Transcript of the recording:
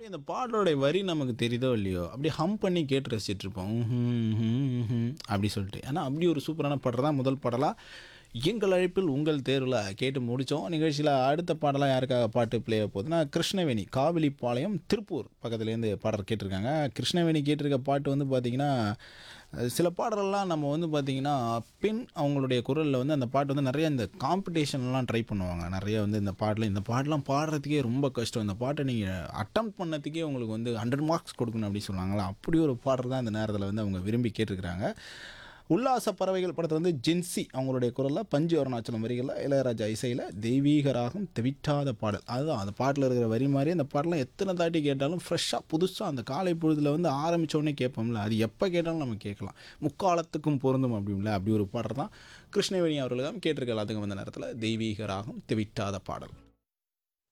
அப்படியே அந்த பாடலோடைய வரி நமக்கு தெரியுதோ இல்லையோ அப்படியே ஹம் பண்ணி கேட்டு ரசிச்சிட்டு இருப்போம் ம்ஹும், ம்ஹும், ம்ஹும் அப்படி சொல்லிட்டு ஏன்னா அப்படி ஒரு சூப்பரான பாடல் தான் முதல் பாடலாக எங்கள் அழைப்பில் உங்கள் தேர்வில் கேட்டு முடித்தோம் நிகழ்ச்சியில் அடுத்த பாடலாம் யாருக்காக பாட்டு ப்ளே போகுதுன்னா கிருஷ்ணவேணி காவிலிப்பாளையம் திருப்பூர் பக்கத்துலேருந்து பாடல் கேட்டிருக்காங்க கிருஷ்ணவேணி கேட்டிருக்க பாட்டு வந்து பார்த்திங்கன்னா அஹ், சில பாடலெல்லாம் நம்ம வந்து பார்த்திங்கன்னா பெண் அவங்களுடைய குரலில் வந்து அந்த பாட்டு வந்து நிறைய இந்த காம்படிஷன்லாம் ட்ரை பண்ணுவாங்க நிறைய வந்து இந்த பாட்டில் இந்த பாட்டெலாம் பாடுறதுக்கே ரொம்ப கஷ்டம் இந்த பாட்டை நீங்கள் அட்டம் பண்ணதுக்கே உங்களுக்கு வந்து ஹண்ட்ரட் மார்க்ஸ் கொடுக்கணும் அப்படின்னு சொல்லுவாங்களா அப்படி ஒரு பாடல் தான் இந்த நேரத்தில் வந்து அவங்க விரும்பி கேட்டிருக்கிறாங்க உல்லாச பறவைகள் படத்தில் வந்து ஜென்சி அவங்களுடைய குரலில் பஞ்சு அருணாச்சலம் வரிகளில் இளையராஜா இசையில் தெய்வீக ராகம் தெவிட்டாத பாடல் அதுதான் அந்த பாட்டில் இருக்கிற வரி மாதிரி அந்த பாடலாம் எத்தனை தாட்டி கேட்டாலும் ஃப்ரெஷ்ஷாக புதுசாக அந்த காலை பொழுதில் வந்து ஆரம்பிச்ச உடனே கேட்போம்ல அது எப்போ கேட்டாலும் நம்ம கேட்கலாம் முக்காலத்துக்கும் பொருந்தும் அப்படின்ல அப்படி ஒரு பாடல் தான் கிருஷ்ணவேணி அவர்களும் கேட்டிருக்க எல்லாத்துக்கும் வந்த நேரத்தில் தெய்வீக ராகம் தெவிட்டாத பாடல்